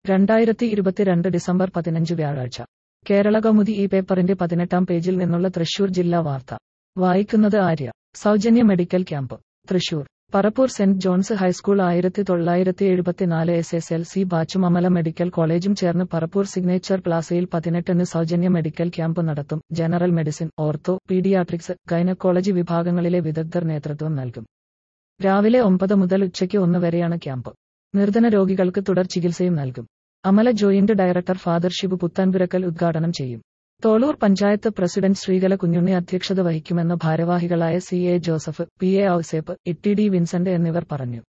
രണ്ടായിരത്തി ഇരുപത്തിരണ്ട് ഡിസംബർ പതിനഞ്ച് വ്യാഴാഴ്ച കേരള കൗമുദി ഈ പേപ്പറിന്റെ പതിനെട്ടാം പേജിൽ നിന്നുള്ള തൃശൂർ ജില്ലാ വാർത്ത വായിക്കുന്നത് ആര്യ സൗജന്യ medical camp Thrissur Parappur saint John's high school ആയിരത്തി തൊള്ളായിരത്തി എഴുപത്തിനാല് എസ് എസ് എൽ സി ബാച്ചും അമല മെഡിക്കൽ കോളേജും ചേർന്ന് പറപ്പൂർ സിഗ്നേച്ചർ പ്ലാസയിൽ പതിനെട്ടിന് സൗജന്യ മെഡിക്കൽ ക്യാമ്പ് നടത്തും general medicine ortho paediatrics gynaecology വിഭാഗങ്ങളിലെ വിദഗ്ധർ നേതൃത്വം നൽകും രാവിലെ ഒമ്പത് മുതൽ ഉച്ചയ്ക്ക് ഒന്ന് വരെയാണ് ക്യാമ്പ് നിർധന രോഗികൾക്ക് തുടർ ചികിത്സയും നൽകും Amala joint director father Shibu Puthanpurakkal ഉദ്ഘാടനം ചെയ്യും തോളൂർ പഞ്ചായത്ത് പ്രസിഡന്റ് ശ്രീകല കുഞ്ഞുണ്ണി അധ്യക്ഷത വഹിക്കുമെന്ന് ഭാരവാഹികളായ C A Joseph P A Ouseph Itty D Vincent എന്നിവർ പറഞ്ഞു